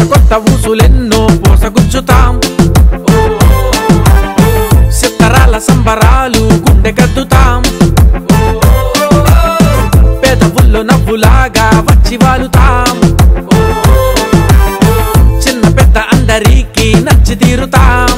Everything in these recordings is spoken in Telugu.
కొత్త ఊసులెన్నో పోసగుచ్చుతాం ఓ, సిత్తరాల సంబరాలు గుండె గద్దుతాం ఓ, పెదవుల్లో నవ్వులాగా వచ్చి వాలుతాం ఓ, చిన్న పెద్ద అందరికీ నచ్చి తీరుతాం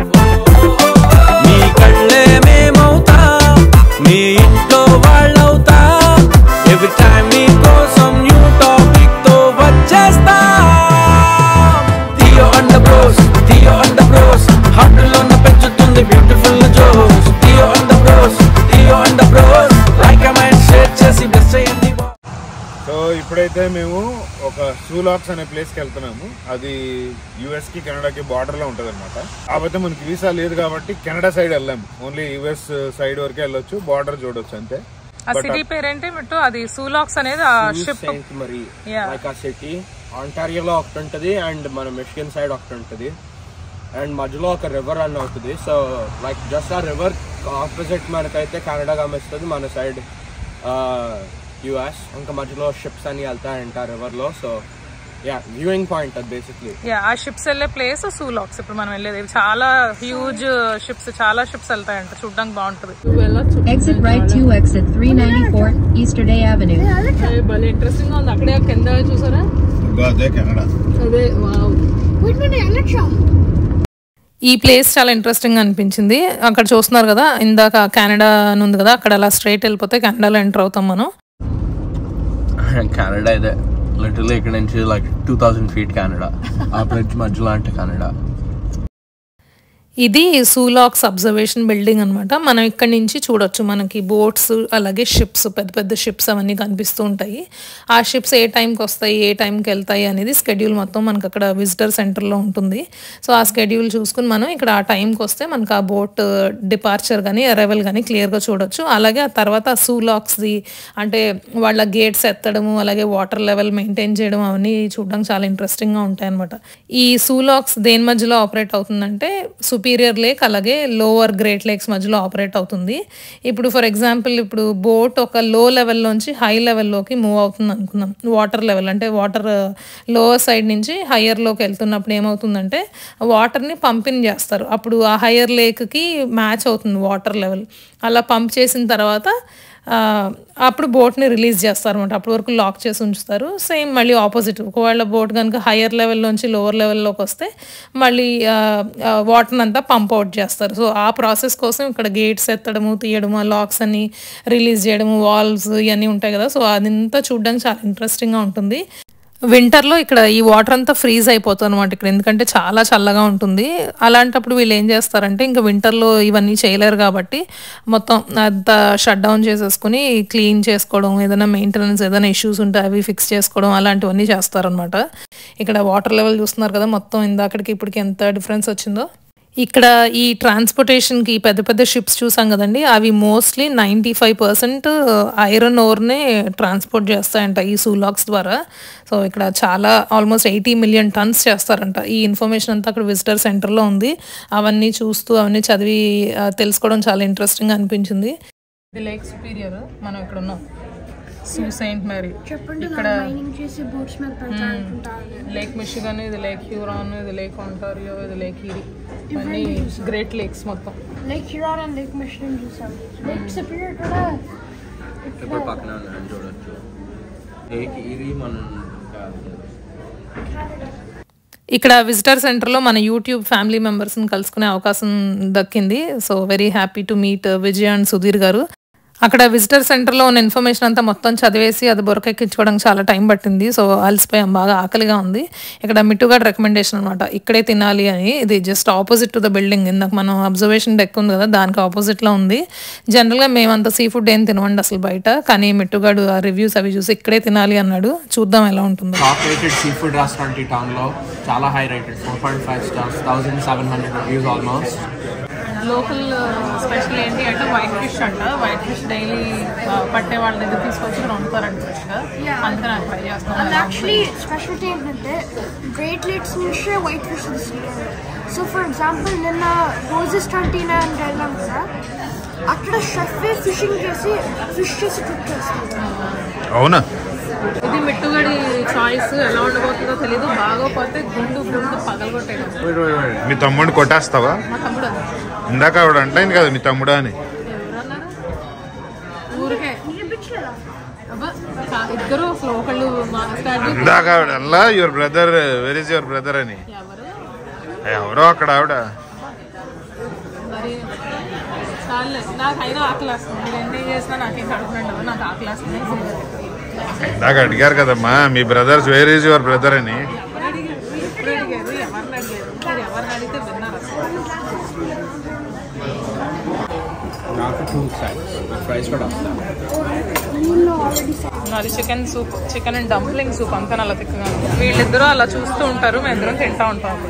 మీ కళ్ళే మేమవుతాం మీ ఇంట్లో వాళ్ళవుతాం ఎవ్రీ టైం మీ కోసం న్యూ టాపిక్ తో వచ్చేస్తాం Theo and bros Theo and bros హార్ట్లోన పెంచుతుంది beautiful joys Theo and bros Theo and bros like comment share చేసి బ్లెస్ చేయండి సో ఇప్పుడైతే మేము ఒక సూలాక్స్ అనే ప్లేస్కి వెళ్తున్నాము అది యుఎస్ కి కెనడాకి బార్డర్ లో ఉంటది అనమాట కాకపోతే మనకి వీసా లేదు కాబట్టి కెనడా సైడ్ వెళ్ళాము ఓన్లీ యుఎస్ సైడ్ వరకే వెళ్ళొచ్చు బార్డర్ చూడొచ్చు అంతే ఆ సిటీ పేరేంటి బిట్టు అది సూలాక్స్ అనేది ఆ షిప్ సెయింట్ మరి Yeah. లైక్ ఆ సిటీ ఆంటారియోలో ఒకటి ఉంటుంది అండ్ మన మిషిగన్ సైడ్ ఒకటి ఉంటుంది అండ్ మధ్యలో ఒక రివర్ రన్ అవుతుంది సో లైక్ జస్ట్ ఆ రివర్ ఆపోజిట్ మనకైతే కెనడా గమనిస్తుంది మన సైడ్ యుఎస్ ఇంకా మధ్యలో షిప్స్ అని వెళ్తాయంట ఆ రివర్లో సో యా వ్యూయింగ్ పాయింట్ అది బేసిక్లీ యా ఆ షిప్స్ వెళ్ళే ప్లేస్ సూలాక్స్ ఇప్పుడు మనం వెళ్ళేది ఇవి చాలా హ్యూజ్ షిప్స్ చాలా షిప్స్ వెళ్తాయంట చూడడానికి బాగుంటది వెళ్ళొచ్చు Exit right to exit 394 Easterday Avenue. భలే ఇంట్రెస్టింగ్ గా ఉంది అక్కడే కింద చూసారా అదే కెనడా అదే wow Wait a minute, I'm not sure. ఈ ప్లేస్ చాలా ఇంట్రెస్టింగ్ అనిపించింది అక్కడ చూస్తున్నారు కదా ఇందాక కెనడా అని ఉంది కదా అక్కడ అలా స్ట్రైట్ వెళ్ళిపోతే కెనడాలో ఎంటర్ అవుతాం మనం కెనడా ఇదే లిటరలీ ఇక్కడ నుంచి like two thousand feet Canada ఆ బ్రిడ్జ్ మధ్యలో అంటే కెనడా ఇది సూలాక్స్ అబ్జర్వేషన్ బిల్డింగ్ అన్నమాట మనం ఇక్కడ నుంచి చూడొచ్చు మనకి బోట్స్ అలాగే షిప్స్ పెద్ద పెద్ద షిప్స్ అవన్నీ కనిపిస్తూ ఉంటాయి ఆ షిప్స్ ఏ టైంకి వస్తాయి ఏ టైంకి వెళ్తాయి అనేది స్కెడ్యూల్ మొత్తం మనకు అక్కడ విజిటర్ సెంటర్లో ఉంటుంది సో ఆ స్కెడ్యూల్ చూసుకుని మనం ఇక్కడ ఆ టైంకి వస్తే మనకు ఆ బోట్ డిపార్చర్ కానీ అరైవల్ కానీ క్లియర్గా చూడొచ్చు అలాగే ఆ తర్వాత సూలాక్స్ది అంటే వాళ్ళ గేట్స్ ఎత్తడము అలాగే వాటర్ లెవెల్ మెయింటైన్ చేయడం అవన్నీ చూడడానికి చాలా ఇంట్రెస్టింగ్గా ఉంటాయి అనమాట ఈ సూలాక్స్ దేని మధ్యలో ఆపరేట్ అవుతుందంటే సుపీరియర్ లేక్ అలాగే లోవర్ గ్రేట్ లేక్స్ మధ్యలో ఆపరేట్ అవుతుంది ఇప్పుడు ఫర్ ఎగ్జాంపుల్ ఇప్పుడు బోట్ ఒక లో లెవెల్లోంచి హై లెవెల్లోకి మూవ్ అవుతుంది అనుకుందాం వాటర్ లెవెల్ అంటే వాటర్ లోవర్ సైడ్ నుంచి హయ్యర్లోకి వెళ్తున్నప్పుడు ఏమవుతుందంటే వాటర్ని పంపిన్ చేస్తారు అప్పుడు ఆ హయ్యర్ లేక్కి మ్యాచ్ అవుతుంది వాటర్ లెవెల్ అలా పంప్ చేసిన తర్వాత ఆ, అప్పుడు బోట్ని రిలీజ్ చేస్తారు అనమాట అప్పటి వరకు లాక్ చేసి ఉంచుతారు సేమ్ మళ్ళీ ఆపోజిట్ ఒకవేళ బోట్ కనుక హయ్యర్ లెవెల్లోంచి లోవర్ లెవెల్లోకి వస్తే మళ్ళీ వాటర్ని అంతా పంప్ అవుట్ చేస్తారు సో ఆ ప్రాసెస్ కోసం ఇక్కడ గేట్స్ ఎత్తడము తీయడము లాక్స్ అన్ని రిలీజ్ చేయడము వాల్వ్స్ ఇవన్నీ ఉంటాయి కదా సో అదంతా చూడడానికి చాలా ఇంట్రెస్టింగ్గా ఉంటుంది వింటర్లో ఇక్కడ ఈ వాటర్ అంతా ఫ్రీజ్ అయిపోతుంది అనమాట ఇక్కడ ఎందుకంటే చాలా చల్లగా ఉంటుంది అలాంటప్పుడు వీళ్ళు ఏం చేస్తారంటే ఇంకా వింటర్లో ఇవన్నీ చేయలేరు కాబట్టి మొత్తం అంతా షట్ డౌన్ చేసేసుకుని క్లీన్ చేసుకోవడం ఏదైనా మెయింటెనెన్స్ ఏదైనా ఇష్యూస్ ఉంటే అవి ఫిక్స్ చేసుకోవడం అలాంటివన్నీ చేస్తారనమాట ఇక్కడ వాటర్ లెవెల్ చూస్తున్నారు కదా మొత్తం ఇందాకడికి ఇప్పటికి ఎంత డిఫరెన్స్ వచ్చిందో ఇక్కడ ఈ ట్రాన్స్పోర్టేషన్కి పెద్ద పెద్ద షిప్స్ చూసాం కదండి అవి mostly ninety five percent iron ఓర్నే ట్రాన్స్పోర్ట్ చేస్తాయంట ఈ సూలాక్స్ ద్వారా సో ఇక్కడ చాలా ఆల్మోస్ట్ ఎయిటీ మిలియన్ టన్స్ చేస్తారంట ఈ ఇన్ఫర్మేషన్ అంతా అక్కడ విజిటర్ సెంటర్లో ఉంది అవన్నీ చూస్తూ అవన్నీ చదివి ఆ, తెలుసుకోవడం చాలా ఇంట్రెస్టింగ్ అనిపించింది ఇది లేక్ సుపీరియర్ మనం ఇక్కడ ఉన్నాం సూ సెయింట్ మేరీ చెప్పండి ఇక్కడ మైనింగ్ చేసి బోట్స్ మీద పెడతానుకుంటాను లేక్ మిషిగన్ ఇది లేక్ హ్యూరాన్ ఇది లేక్ ఆంటారియో ఇది లేక్ ఈరీ ఇవన్నీ గ్రేట్ లేక్స్ మొత్తం Lake Huron and Lake Michigan చూసాం లేక్ సుపీరియర్ కూడా ఇప్పుడు పక్కన ఉందని చూడొచ్చు ఏకి ఇది మనం ఇక్కడ విజిటర్ సెంటర్లో మన యూట్యూబ్ ఫ్యామిలీ మెంబర్స్ని కలుసుకునే అవకాశం దక్కింది so very happy to meet Vijay and Sudheer garu అక్కడ విజిటర్ సెంటర్లో ఉన్న ఇన్ఫర్మేషన్ అంతా మొత్తం చదివేసి అది బొరకెక్కించుకోవడానికి చాలా టైం పట్టింది సో అలసిపోయాం బాగా ఆకలిగా ఉంది ఇక్కడ మిట్టుగాడ్ రికమెండేషన్ అనమాట ఇక్కడే తినాలి అని ఇది just opposite to the building ఇందాక మనం అబ్జర్వేషన్ డెక్ ఉంది కదా దానికి ఆపోజిట్లో ఉంది జనరల్గా మేమంతా సీ ఫుడ్ ఏం తినవండి అసలు బయట కానీ మిట్టుగాడు ఆ రివ్యూస్ అవి చూసి ఇక్కడే తినాలి అన్నాడు చూద్దాం ఎలా ఉంటుందో top rated seafood restaurant ఈ టౌన్లో చాలా high rated four point five stars thousand seven hundred reviews almost local special ఏంటి అంటే వైట్ ఫిష్ అంట వైట్ ఫిష్ డైలీ పట్టే వాళ్ళ దగ్గర తీసుకొచ్చి ఇక్కడ వండుతారంట ఫ్రెష్గా అందుకని నాకు ట్రై అండ్ చేస్తాను యాక్చువల్లీ స్పెషాలిటీ ఏంటంటే గ్రేట్ లేక్స్ నుంచే వైట్ ఫిష్ తీసుకుంటారు సో ఫర్ ఎగ్జాంపుల్ నిన్న రోజెస్ ట్వంటీ నైన్ వెళ్ళాం కదా అక్కడ షెఫ్ ఫిషింగ్ చేసి ఫిష్ చేసి కుక్ చేస్తారు అవునా ఇది మిట్టుగడి చాయిస్ ఎలా ఉండబోతుందో తెలీదు బాగోపోతే గుండు గుండు పగలగొట్టేయడం మీ తమ్ముడిని కొట్టేస్తావా మా తమ్ముడు అది ఇందాక ఆవిడ అంటైంది కదా మీ తమ్ముడు అని ఎవరన్నారు ఊరికే అబ్బా కా- ఇద్దరు అసలు ఒకళ్ళు మాట్లాడి ఇందాక ఆవిడ అల్లా your brother where is your brother అని ఎవరు ఎవరో అక్కడ ఆవిడ మరి చాలే నాకు అయినా ఆకలి వస్తుంది మీరు ఎన్ని చేసినా నాకేం కడుపునండి నాకు ఆకలి వస్తుంది ఇందాక అడిగారు కదమ్మా మీ brothers where is your brother అని ఎవరు అడిగారు ఎప్పుడు అడిగారు ఎవరిని అడిగారు మీరు ఎవరిని అడిగితే విన్నారు అసలు నాకు టూ సైడ్స్ ఫ్రైస్ కూడా వస్తాను అది chicken soup chicken and dumpling soup అంతా నల్ల తిక్కగా వీళ్ళిద్దరూ అలా చూస్తూ ఉంటారు మేము ఇద్దరం తింటా ఉంటాం అప్పుడు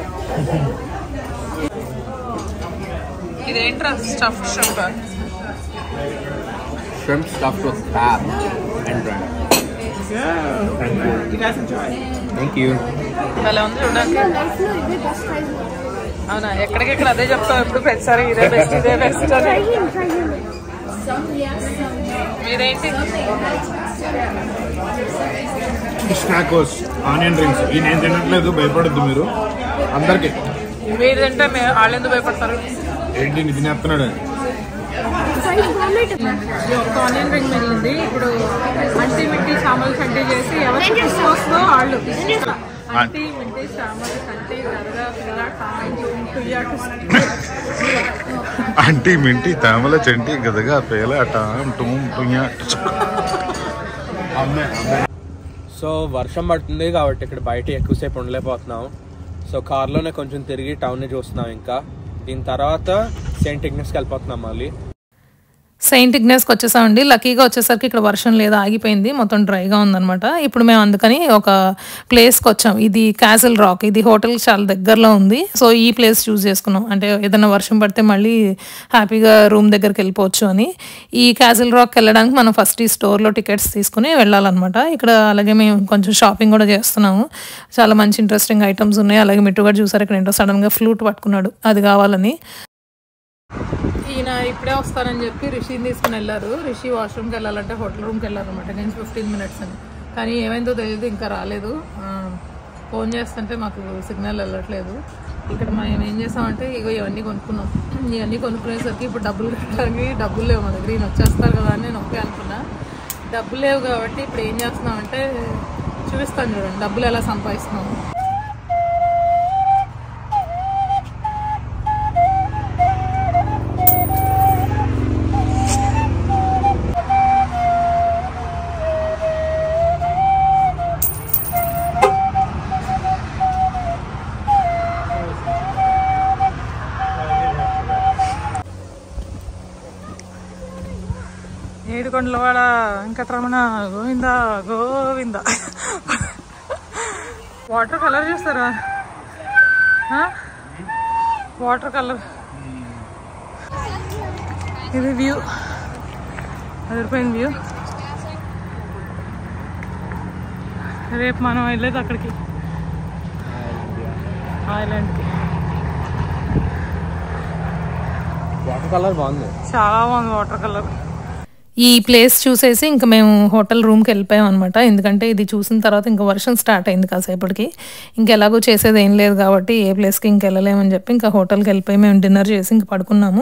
ఇదేంట్రా stuff shrimp shrimp stuffed with crab and bread. Thank you. అలా ఉంది చూడడానికి లైఫ్లో ఇదే బెస్ట్ ప్రైజ్ అవునా ఎక్కడికెక్కడ అదే చెప్తాం ఎప్పుడు ప్రతిసారి ఇదే బెస్ట్ ఇదే బెస్ట్ అని ట్రై చేయండి ట్రై చేయండి మీరేంటి స్నాకోస్ ఆనియన్ డ్రింక్స్ ఈ నేను తినట్లేదు భయపడద్దు మీరు అందరికి మీరు తింటే మే- వాళ్ళు ఎందుకు భయపడతారు ఏంటి నీ తినేస్తున్నాడు అని. ప్రైజ్ బాగున్నాయి ఈ ఒక్క ఆనియన్ రింగ్ మిగిలింది ఇప్పుడు అంటి మిట్టి చామలు చంటి చేసి ఎవరికి తీసుకొస్తుందో వాళ్ళు అంటి మిట్టి చామలు చంటి దరగా పిల్ల టాయ్ టుయ్యాటు అంటి మింటి తామల చెంటి గదగా పేల టాం టూం టుయ్యా. సో వర్షం పడుతుంది కాబట్టి ఇక్కడ బయట ఎక్కువసేపు ఉండలేకపోతున్నాం సో కార్లోనే కొంచెం తిరిగి టౌన్ని చూస్తున్నాం ఇంకా దీని తర్వాత సెయింట్ ఇగ్నస్కి వెళ్ళిపోతున్నాం మళ్ళీ సెయింట్ ఇగ్నేస్కి వచ్చేసామండి లక్కీగా వచ్చేసరికి ఇక్కడ వర్షం లేదు ఆగిపోయింది మొత్తం డ్రైగా ఉందన్నమాట ఇప్పుడు మేము అందుకని ఒక ప్లేస్కి వచ్చాం ఇది క్యాసిల్ రాక్ ఇది హోటల్ చాలా దగ్గరలో ఉంది సో ఈ ప్లేస్ చూస్ చేసుకున్నాం అంటే ఏదైనా వర్షం పడితే మళ్ళీ హ్యాపీగా రూమ్ దగ్గరికి వెళ్ళిపోవచ్చు అని ఈ క్యాసిల్ రాక్ వెళ్ళడానికి మనం ఫస్ట్ ఈ స్టోర్లో టికెట్స్ తీసుకుని వెళ్ళాలన్నమాట ఇక్కడ అలాగే మేము కొంచెం షాపింగ్ కూడా చేస్తున్నాము చాలా మంచి ఇంట్రెస్టింగ్ ఐటమ్స్ ఉన్నాయి అలాగే మిట్టు కూడా చూసారు ఇక్కడ ఏంటో సడన్గా ఫ్లూట్ పట్టుకున్నాడు అది కావాలని ఈయన ఇప్పుడే వస్తారని చెప్పి రిషిని తీసుకుని వెళ్ళారు రిషి వాష్రూమ్కి వెళ్ళాలంటే హోటల్ రూమ్కి వెళ్ళారు అనమాట నేను ఫిఫ్టీన్ మినిట్స్ అని కానీ ఏమైందో తెలియదు ఇంకా రాలేదు ఆ, ఫోన్ చేస్తుంటే మాకు సిగ్నల్ వెళ్ళట్లేదు ఇక్కడ మనం ఏం చేసామంటే ఇగో ఇవన్నీ కొనుక్కున్నాం ఇవన్నీ కొనుక్కునేసరికి ఇప్పుడు డబ్బులు కట్టడానికి డబ్బులు లేవు మా దగ్గర ఈయన వచ్చేస్తారు కదా అని నేను ఒకే అనుకున్నా డబ్బులు లేవు కాబట్టి ఇప్పుడు ఏం చేస్తున్నామంటే చూపిస్తాను చూడండి డబ్బులు ఎలా సంపాదిస్తున్నాము ఏడుకొండలవాడ వెంకటరమణ గోవింద గోవింద వాటర్ కలర్ చూస్తారా వాటర్ కలర్ ఇది వ్యూ అదిరిపోయింది వ్యూ రేపు మనం వెళ్ళేది అక్కడికి ఐలాండ్కి వాటర్ కలర్ బాగుంది చాలా బాగుంది వాటర్ కలర్ ఈ ప్లేస్ చూసేసి ఇంకా మేము హోటల్ రూమ్కి వెళ్ళిపోయాం అనమాట ఎందుకంటే ఇది చూసిన తర్వాత ఇంకా వర్షం స్టార్ట్ అయింది కాసేపటికి ఇంకెలాగో చేసేది ఏం లేదు కాబట్టి ఏ ప్లేస్కి ఇంక వెళ్ళలేమని చెప్పి ఇంకా హోటల్కి వెళ్ళిపోయి మేము డిన్నర్ చేసి ఇంక పడుకున్నాము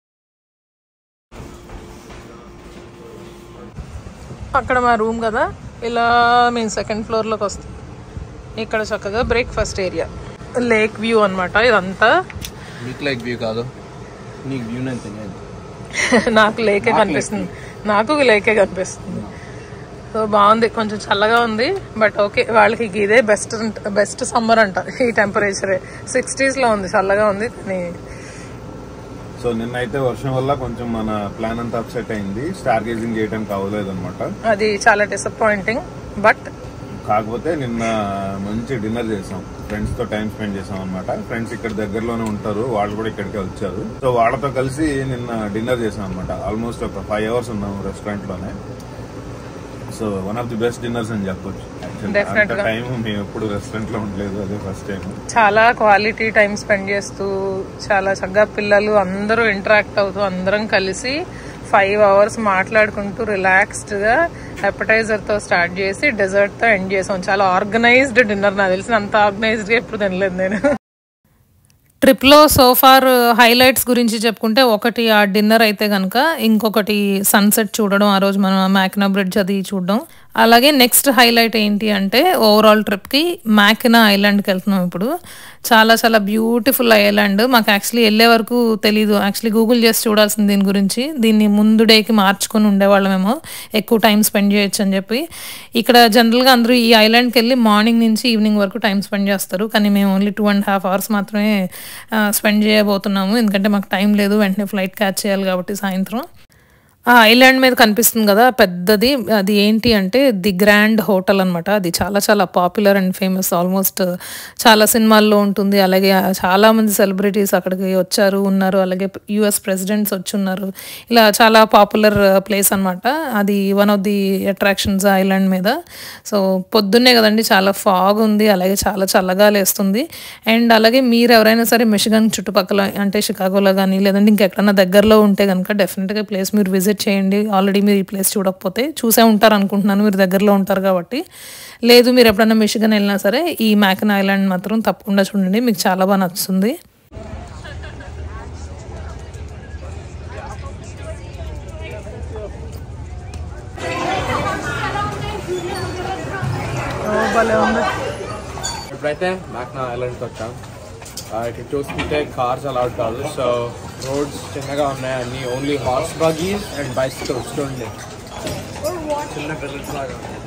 అక్కడ మా రూమ్ కదా ఇలా మేము సెకండ్ ఫ్లోర్లోకి వస్తాం ఇక్కడ చక్కగా బ్రేక్ఫాస్ట్ ఏరియా లేక్ వ్యూ అనమాట ఇదంతా నీకు లైక్ వ్యూ కాదు నీకు వ్యూ నేను తెలియదు నాకు లేకే కనిపిస్తుంది నాకు లేకే కనిపిస్తుంది సో బాగుంది కొంచెం చల్లగా ఉంది బట్ ఓకే వాళ్ళకి ఇదే బెస్ట్ బెస్ట్ సమ్మర్ అంట ఈ టెంపరేచరే సిక్స్టీస్ లో ఉంది చల్లగా ఉంది కానీ సో నిన్నైతే వర్షం వల్ల కొంచెం మన ప్లాన్ అంతా అప్సెట్ అయింది స్టార్ గేజింగ్ చేయడానికి అవ్వలేదు అనమాట అది చాలా డిసప్పాయింటింగ్ బట్ కాకపోతే నిన్న మంచి డిన్నర్ చేసాం ఫ్రెండ్స్ తో టైం స్పెండ్ చేసాం అనమాట ఫ్రెండ్స్ ఇక్కడ దగ్గరలోనే ఉంటారు వాళ్ళు కూడా ఇక్కడికే వచ్చారు సో వాళ్ళతో కలిసి నిన్న డిన్నర్ చేసాం అనమాట ఆల్మోస్ట్ ఒక ఫైవ్ అవర్స్ ఉన్నాము రెస్టారెంట్ లోనే so one of the best dinners అని చెప్పొచ్చు Definite గా. టైం మేము ఎప్పుడు రెస్టారెంట్ లో ఉండలేదు అదే ఫస్ట్ టైం చాలా క్వాలిటీ టైం స్పెండ్ చేస్తూ చాలా చక్కగా పిల్లలు అందరూ ఇంటరాక్ట్ అవుతూ అందరం కలిసి ఫైవ్ అవర్స్ మాట్లాడుకుంటూ రిలాక్స్డ్గా తో స్టార్ట్ చేసి డెజర్ట్తో ఎండ్ చేసాం చాలా ఆర్గనైజ్డ్ డిన్నర్ నాకు తెలిసిన అంత ఆర్గనైజ్డ్గా ఎప్పుడు తినలేదు నేను ట్రిప్లో సోఫార్ హైలైట్స్ గురించి చెప్పుకుంటే ఒకటి ఆ డిన్నర్ అయితే కనుక ఇంకొకటి సన్సెట్ చూడడం ఆ రోజు మనం మ్యాకినా బ్రిడ్జ్ అది చూడడం అలాగే నెక్స్ట్ హైలైట్ ఏంటి అంటే ఓవరాల్ ట్రిప్కి మ్యాకినా ఐలాండ్కి వెళ్తున్నాం ఇప్పుడు చాలా చాలా బ్యూటిఫుల్ ఐలాండ్ మాకు యాక్చువల్లీ వెళ్ళే వరకు తెలీదు యాక్చువల్లీ గూగుల్ చేసి చూడాల్సింది దీని గురించి దీన్ని ముందు డేకి మార్చుకొని ఉండేవాళ్ళమేమో ఎక్కువ టైం స్పెండ్ చేయొచ్చు అని చెప్పి ఇక్కడ జనరల్గా అందరూ ఈ ఐలాండ్కి వెళ్ళి మార్నింగ్ నుంచి ఈవినింగ్ వరకు టైం స్పెండ్ చేస్తారు కానీ మేము only two and half hours మాత్రమే స్పెండ్ చేయబోతున్నాము ఎందుకంటే మాకు టైం లేదు వెంటనే ఫ్లైట్ క్యాచ్ చేయాలి కాబట్టి సాయంత్రం ఆ ఐలాండ్ మీద కనిపిస్తుంది కదా పెద్దది అది ఏంటి అంటే ది గ్రాండ్ హోటల్ అనమాట అది చాలా చాలా పాపులర్ అండ్ ఫేమస్ ఆల్మోస్ట్ చాలా సినిమాల్లో ఉంటుంది అలాగే చాలా మంది సెలబ్రిటీస్ అక్కడికి వచ్చారు ఉన్నారు అలాగే యుఎస్ ప్రెసిడెంట్స్ వచ్చి ఉన్నారు ఇలా చాలా పాపులర్ ప్లేస్ అనమాట అది one of the attractions island మీద సో పొద్దున్నే కదండి చాలా ఫాగ్ ఉంది అలాగే చాలా చల్లగా లేస్తుంది అండ్ అలాగే మీరు ఎవరైనా సరే మిషిగన్ చుట్టుపక్కల అంటే షికాగోలో కానీ లేదంటే ఇంకెక్కడన్నా దగ్గరలో ఉంటే కనుక డెఫినెట్గా ప్లేస్ మీరు విజిట్ చేయండి ఆల్రెడీ మీరు ఈ ప్లేస్ చూడకపోతే చూసే ఉంటారు అనుకుంటున్నాను మీరు దగ్గరలో ఉంటారు కాబట్టి లేదు మీరు ఎప్పుడైనా మిషిగన్ వెళ్ళినా సరే ఈ మ్యాకన్ ఐలాండ్ మాత్రం తప్పకుండా చూడండి మీకు చాలా బాగా నచ్చుతుంది భలే ఉంది ఇప్పుడైతే మ్యాక్నా ఐలాండ్కి వచ్చాం ఆ, ఇక్కడ చూసుకుంటే కార్స్ అలౌడ్ కాదు సో రోడ్స్ చిన్నగా ఉన్నాయి అన్ని only horse buggies and bicycles చూడండి చిన్న పిల్లలు లాగా ఉంది.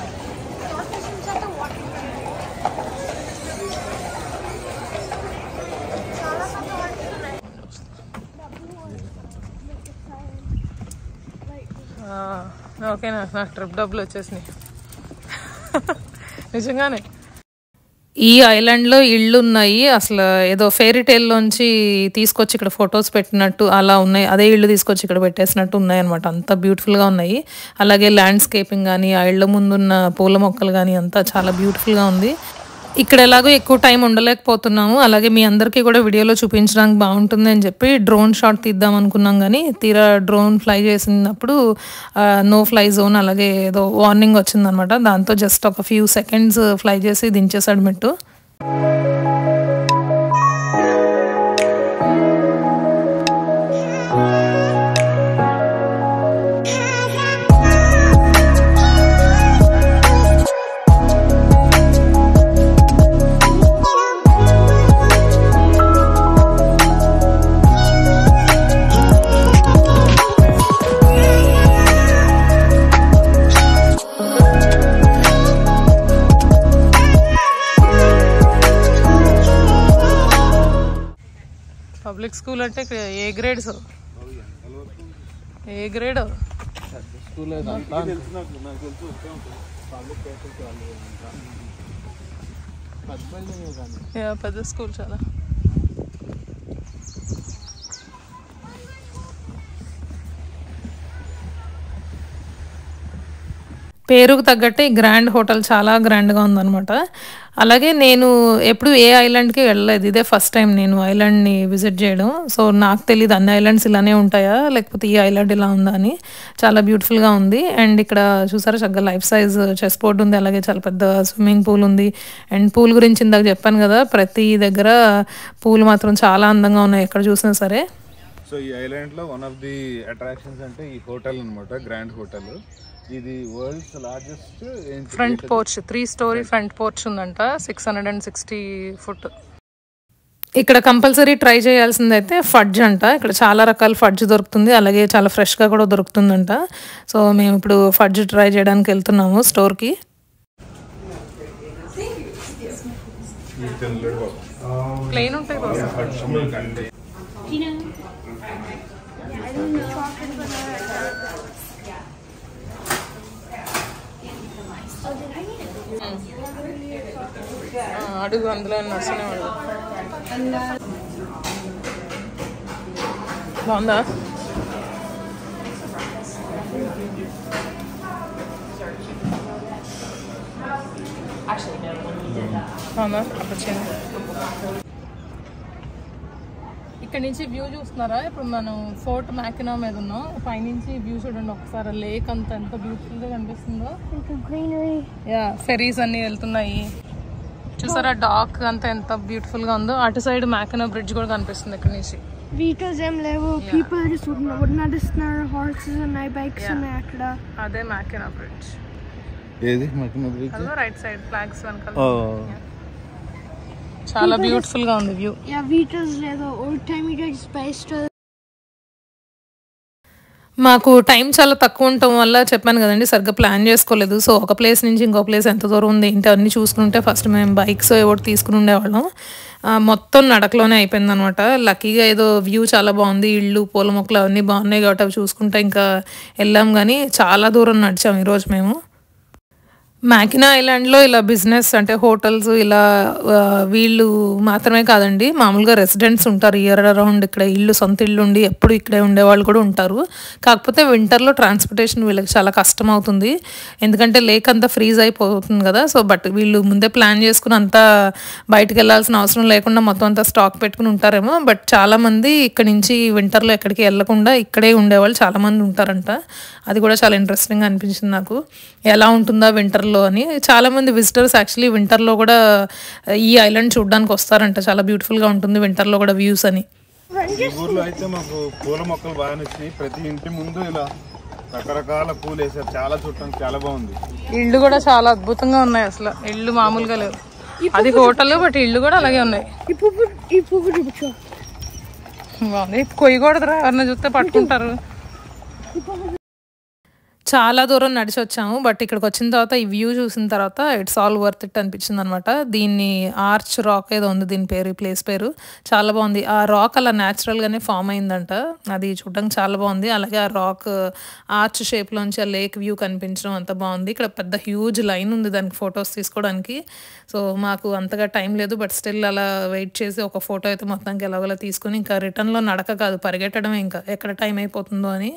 ఓకే నాకు నాకు ట్రిప్ డబ్బులు వచ్చేసినాయి నిజంగానే ఈ ఐలాండ్లో ఇళ్ళు ఉన్నాయి అసలు ఏదో ఫెయిరీ టేల్లోంచి తీసుకొచ్చి ఇక్కడ ఫొటోస్ పెట్టినట్టు అలా ఉన్నాయి అదే ఇళ్ళు తీసుకొచ్చి ఇక్కడ పెట్టేసినట్టు ఉన్నాయి అనమాట అంత బ్యూటిఫుల్గా ఉన్నాయి అలాగే ల్యాండ్స్కేపింగ్ కానీ ఆ ఇళ్ళ ముందున్న పూల మొక్కలు కానీ అంతా చాలా బ్యూటిఫుల్గా ఉంది ఇక్కడ ఎలాగో ఎక్కువ టైం ఉండలేకపోతున్నాము అలాగే మీ అందరికీ కూడా వీడియోలో చూపించడానికి బాగుంటుంది అని చెప్పి డ్రోన్ షాట్ తీద్దాం అనుకున్నాం కానీ తీరా డ్రోన్ ఫ్లై చేసినప్పుడు నో ఫ్లై జోన్ అలాగే ఏదో వార్నింగ్ వచ్చిందనమాట దాంతో జస్ట్ ఒక ఫ్యూ సెకండ్స్ ఫ్లై చేసి దించేసాడు మెట్టు పబ్లిక్ స్కూల్ అంటే ఇక్కడ A grades A grade school ఇదంతా పెద్ద స్కూల్ చాలా పేరుకు తగ్గట్టే ఈ గ్రాండ్ హోటల్ చాలా గ్రాండ్గా ఉందన్నమాట అలాగే నేను ఎప్పుడు ఏ ఐలాండ్కి వెళ్ళలేదు ఇదే ఫస్ట్ టైం నేను ఐలాండ్ని విజిట్ చేయడం సో నాకు తెలియదు అన్ని ఐలాండ్స్ ఇలానే ఉంటాయా లేకపోతే ఈ ఐలాండ్ ఇలా ఉందా అని చాలా బ్యూటిఫుల్గా ఉంది అండ్ ఇక్కడ చూసారా చక్కగా లైఫ్ సైజ్ చెస్ బోర్డ్ ఉంది అలాగే చాలా పెద్ద స్విమ్మింగ్ పూల్ ఉంది అండ్ పూల్ గురించి ఇందాక చెప్పాను కదా ప్రతి దగ్గర పూలు మాత్రం చాలా అందంగా ఉన్నాయి ఎక్కడ చూసినా సరే సో ఈ ఐలాండ్ లో వన్ ఆఫ్ ది అట్రాక్షన్స్ అంటే ఈ హోటల్ అన్నమాట గ్రాండ్ హోటల్ ఇది world's largest front porch three storey front porch ఉందంట six hundred and sixty foot ఇక్కడ కంపల్సరీ ట్రై చేయాల్సింది అయితే ఫడ్జ్ అంట ఇక్కడ చాలా రకాల ఫడ్జ్ దొరుకుతుంది అలాగే చాలా ఫ్రెష్గా కూడా దొరుకుతుందంట సో మేము ఇప్పుడు ఫడ్జ్ ట్రై చేయడానికి వెళ్తున్నాము స్టోర్కి ప్లెయిన్ ఉంటాయి బాబు. ఆ, అడుగు అందులో నడుస్తూనే అడుగు బాగుందా బాగుందా అప్పుడు చేయండి ఇక్కడ నుంచి వ్యూ చూస్తున్నారా ఇప్పుడు మనం ఫోర్ట్ మ్యాకినా మీద ఉన్నాం పైనుంచి వ్యూ చూడండి ఒకసారి లేక్ అంతా ఎంత బ్యూటిఫుల్ గా కనిపిస్తుందో Like a greenery. Yeah ferries అన్ని వెళ్తున్నాయి చూసారా డాక్ అంతా ఎంత బ్యూటిఫుల్ గా ఉందో అటు సైడ్ మ్యాకినా బ్రిడ్జ్ కూడా కనిపిస్తుంది ఇక్కడ నుంచి Vehicles ఏం లేవు people just would నడుస్తున్నారు horses ఉన్నాయి bikes Yeah. ఉన్నాయి అక్కడ అదే మ్యాకినా బ్రిడ్జ్ ఏది మకిన బ్రిడ్జ్ అదో రైట్ సైడ్ ఫ్లాగ్స్ వెనకాల Yeah. చాలా బ్యూటిఫుల్ గా ఉంది వ్యూ యా vehicles లేదు old timey just based మాకు టైం చాలా తక్కువ ఉండటం వల్ల చెప్పాను కదండి సరిగ్గా ప్లాన్ చేసుకోలేదు సో ఒక ప్లేస్ నుంచి ఇంకో ప్లేస్ ఎంత దూరం ఉంది ఏంటి అన్నీ చూసుకుంటే ఫస్ట్ మేము బైక్స్ ఏవో తీసుకుని ఉండేవాళ్ళం ఆ, మొత్తం నడకలోనే అయిపోయింది అనమాట లక్కీగా ఏదో వ్యూ చాలా బాగుంది ఇళ్ళు పూల మొక్కలు అవన్నీ బాగున్నాయి కాబట్టి అవి చూసుకుంటే ఇంకా వెళ్ళాం కానీ చాలా దూరం నడిచాం ఈరోజు మేము మ్యాకినా ఐలాండ్లో ఇలా బిజినెస్ అంటే హోటల్స్ ఇలా ఆ, వీళ్ళు మాత్రమే కాదండి మామూలుగా రెసిడెంట్స్ ఉంటారు ఇయర్ అరౌండ్ ఇక్కడ ఇల్లు సొంత ఇల్లు ఉండి ఎప్పుడు ఇక్కడే ఉండేవాళ్ళు కూడా ఉంటారు కాకపోతే వింటర్లో ట్రాన్స్పోర్టేషన్ వీళ్ళకి చాలా కష్టం అవుతుంది ఎందుకంటే లేక్ అంతా ఫ్రీజ్ అయిపోతుంది కదా సో బట్ వీళ్ళు ముందే ప్లాన్ చేసుకుని అంతా బయటకు వెళ్ళాల్సిన అవసరం లేకుండా మొత్తం అంతా స్టాక్ పెట్టుకుని ఉంటారేమో బట్ చాలామంది ఇక్కడ నుంచి వింటర్లో ఎక్కడికి వెళ్ళకుండా ఇక్కడే ఉండేవాళ్ళు చాలామంది ఉంటారంట అది కూడా చాలా ఇంట్రెస్టింగ్ అనిపించింది నాకు ఎలా ఉంటుందా వింటర్లో అని చాలామంది విజిటర్స్ యాక్చువల్లీ వింటర్లో కూడా ఈ ఐలాండ్ చూడడానికి వస్తారంట చాలా బ్యూటిఫుల్గా ఉంటుంది వింటర్లో కూడా వ్యూస్ అని ఈ ఊర్లో అయితే మాకు పూల మొక్కలు బాగా నచ్చినాయి ప్రతి ఇంటి ముందు ఇలా రకరకాల పూలు వేసారు చాలా చూడటానికి చాలా బాగుంది ఇళ్ళు కూడా చాలా అద్భుతంగా ఉన్నాయి అసలు ఇళ్ళు మామూలుగా లేవు అది హోటల్ బట్ ఇళ్ళు కూడా అలాగే ఉన్నాయి ఈ పువ్వు ఈ పువ్వు చూపించు బాగుంది కొయ్యకూడదురా ఎవరిని చూస్తే పట్టుకుంటారు చాలా దూరం నడిచి వచ్చాము బట్ ఇక్కడికి వచ్చిన తర్వాత ఈ వ్యూ చూసిన తర్వాత ఇట్స్ ఆల్ వర్త్ ఇట్ అనిపించింది అనమాట దీన్ని ఆర్చ్ రాక్ ఏదో ఉంది దీని పేరు ఈ ప్లేస్ పేరు చాలా బాగుంది ఆ రాక్ అలా న్యాచురల్గానే ఫామ్ అయిందంట అది చూడడానికి చాలా బాగుంది అలాగే ఆ రాక్ ఆర్చ్ షేప్లోంచి ఆ లేక్ వ్యూ కనిపించడం అంత బాగుంది ఇక్కడ పెద్ద హ్యూజ్ లైన్ ఉంది దానికి ఫొటోస్ తీసుకోవడానికి సో మాకు అంతగా టైం లేదు బట్ స్టిల్ అలా వెయిట్ చేసి ఒక ఫోటో అయితే మొత్తానికి ఎలాగోలా తీసుకుని ఇంకా రిటర్న్లో నడక కాదు పరిగెట్టడమే ఇంకా ఎక్కడ టైం అయిపోతుందో అని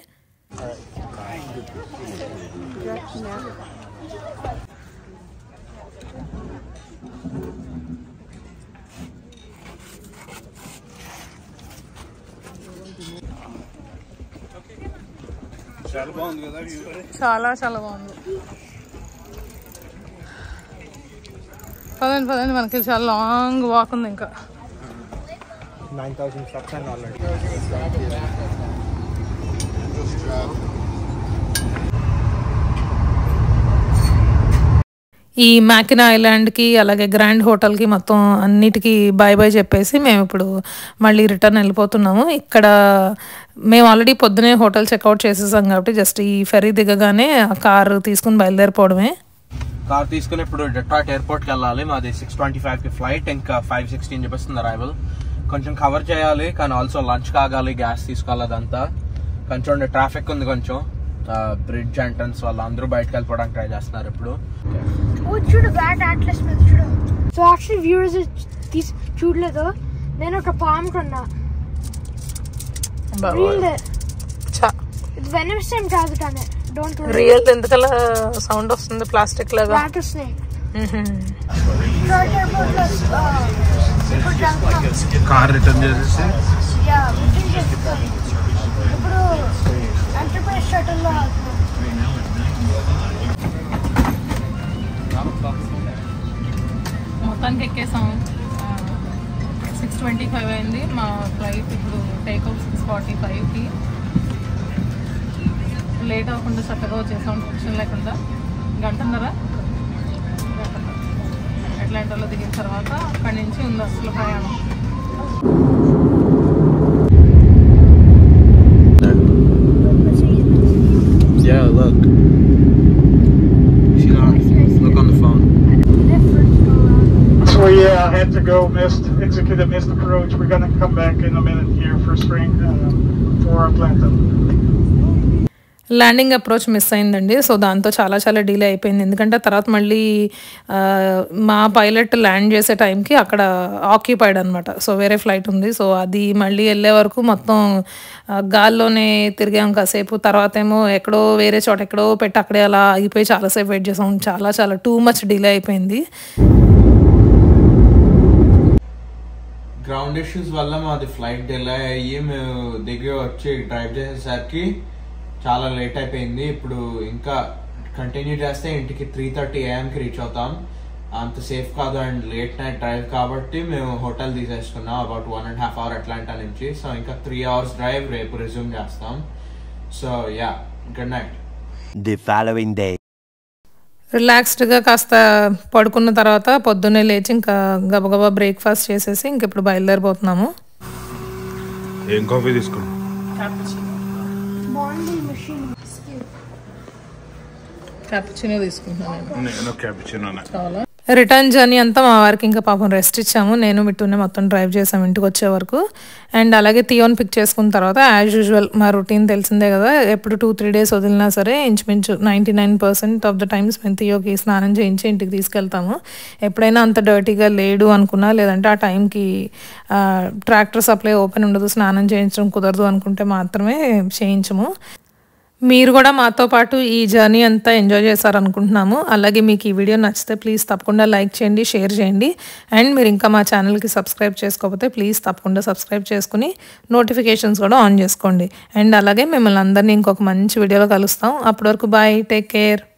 చాలా బాగుంది కదా చాలా చాలా బాగుంది పదండి పదండి మనకి చాలా లాంగ్ వాక్ ఉంది ఇంకా nine thousand steps and already ఈ మ్యాకినా ఐలాండ్కి అలాగే గ్రాండ్ హోటల్కి మొత్తం అన్నిటికీ బాయ్ బాయ్ చెప్పేసి మేము ఇప్పుడు మళ్ళీ రిటర్న్ వెళ్ళిపోతున్నాము ఇక్కడ మేము ఆల్రెడీ పొద్దునే హోటల్ చెక్అవుట్ చేసేసాం కాబట్టి జస్ట్ ఈ ఫెరీ దిగగానే ఆ కారు తీసుకుని బయలుదేరిపోవడమే కార్ తీసుకుని ఇప్పుడు డెట్రాట్ ఎయిర్పోర్ట్కి వెళ్ళాలి మాది సిక్స్ ట్వంటీ ఫైవ్కి ఫ్లైట్ ఇంకా ఫైవ్ సిక్స్టీన్ చూపిస్తుంది అరైవల్ కొంచెం కవర్ చేయాలి కానీ ఆల్సో లంచ్ కాగాలి గ్యాస్ తీసుకోవాలి అదంతా కొంచెం ట్రాఫిక్ ఉంది కొంచెం బ్రిడ్జ్ ఎంట్రన్స్ వల్ల అందరూ బయటకు వెళ్ళిపోవడానికి ట్రై చేస్తున్నారు ఇప్పుడు ఓ చూడు బ్యాట్ అట్లస్ మీద చూడు సో యాక్చువల్లీ వ్యూవర్స్ తీసి చూడలేదు నేను ఒక పామ్ కొన్నా రియల్ ఇది వెనమ్ సేమ్ కాదు కానీ డోంట్ రియల్ ఎందుకలా సౌండ్ వస్తుంది ప్లాస్టిక్ లాగా బ్యాట్ స్నేక్ ఎయిర్పోర్ట్ లో ఇప్పుడు వెళ్తున్నాం కార్ రిటర్న్ చేసేసి యా రిటర్న్ చేస్తాం ఇప్పుడు ఎంటర్ప్రైజ్ షటిల్లో వెళ్తున్నాం మొత్తానికి ఎక్కేసాం సిక్స్ ట్వంటీ ఫైవ్ అయింది మా ఫ్లైట్ ఇప్పుడు టేక్ అవుట్ సిక్స్ ఫార్టీ ఫైవ్కి లేట్ అవ్వకుండా చక్కగా వచ్చేసాం టెన్షన్ లేకుండా గంటన్నర గంటన్నర అట్లాంటాలో దిగిన తర్వాత అక్కడి నుంచి ఉంది అసలు ప్రయాణం Yeah, look. She's on. Look on the phone. So yeah, I had to go. Missed executive missed approach. We're gonna come back in a minute here for spring uh, for Atlanta. Landing approach miss అయిందండి సో దాంతో చాలా చాలా డిలే అయిపోయింది ఎందుకంటే తర్వాత మళ్ళీ ఆ, మా పైలట్ ల్యాండ్ చేసే టైంకి అక్కడ ఆక్యుపైడ్ అనమాట సో వేరే ఫ్లైట్ ఉంది సో అది మళ్ళీ వెళ్ళే వరకు మొత్తం ఆ, గాల్లోనే తిరిగాం కాసేపు తర్వాత ఏమో ఎక్కడో వేరే చోట ఎక్కడో పెట్టి అక్కడే అలా ఆగిపోయి చాలాసేపు వెయిట్ చేసాం చాలా చాలా టూ మచ్ డిలే అయిపోయింది గ్రౌండ్ ఇష్యూస్ వల్ల మాది ఫ్లైట్ డిలే అయ్యి మేము దిగి వచ్చి డ్రైవ్ చేసేసరికి చాలా లేట్ అయిపోయింది ఇప్పుడు ఇంకా కంటిన్యూ చేస్తే ఇంటికి త్రీ థర్టీ ఏఎంకి రీచ్ అవుతాం అంత సేఫ్ కాదు అండ్ లేట్ నైట్ డ్రైవ్ కాబట్టి మేము హోటల్ తీసేసుకున్నాం about one and half hour Atlanta నుంచి సో ఇంకా త్రీ అవర్స్ డ్రైవ్ రేపు రిజ్యూమ్ చేస్తాం so yeah good night The following day. రిలాక్స్డ్గా కాస్త పడుకున్న తర్వాత పొద్దున్నే లేచి ఇంకా గబగబా బ్రేక్ఫాస్ట్ చేసేసి ఇంక ఇప్పుడు బయలుదేరిపోతున్నాము ఏం కాఫీ తీసుకున్నాం బాండింగ్ మెషిన్ క్యాపుచినో తీసుకుంటున్నాను నేను క్యాపిచినోనే రిటర్న్ జర్నీ అంతా మా వారికి ఇంకా పాపం రెస్ట్ ఇచ్చాము నేను మిట్టునే మొత్తం డ్రైవ్ చేసాము ఇంటికి వచ్చే వరకు అండ్ అలాగే థియోని పిక్ చేసుకున్న తర్వాత యాజ్ యూజువల్ మా రొటీన్ తెలిసిందే కదా ఎప్పుడు టూ త్రీ డేస్ వదిలినా సరే ఇంచుమించు ninety nine percent of the times మేము థియోకి స్నానం చేయించి ఇంటికి తీసుకెళ్తాము ఎప్పుడైనా అంత డర్టీగా లేడు అనుకున్నా లేదంటే ఆ టైంకి ట్రాక్టర్ సప్లై ఓపెన్ ఉండదు స్నానం చేయించడం కుదరదు అనుకుంటే మాత్రమే చేయించము మీరు కూడా మాతో పాటు ఈ జర్నీ అంతా ఎంజాయ్ చేశారనుకుంటున్నాము అలాగే మీకు ఈ వీడియో నచ్చితే ప్లీజ్ తప్పకుండా లైక్ చేయండి షేర్ చేయండి అండ్ మీరు ఇంకా మా ఛానల్కి సబ్స్క్రైబ్ చేసుకోకపోతే ప్లీజ్ తప్పకుండా సబ్స్క్రైబ్ చేసుకుని నోటిఫికేషన్స్ కూడా ఆన్ చేసుకోండి అండ్ అలాగే మిమ్మల్ని అందరినీ ఇంకొక మంచి వీడియోలో కలుస్తాం అప్పటి వరకు బాయ్ టేక్ కేర్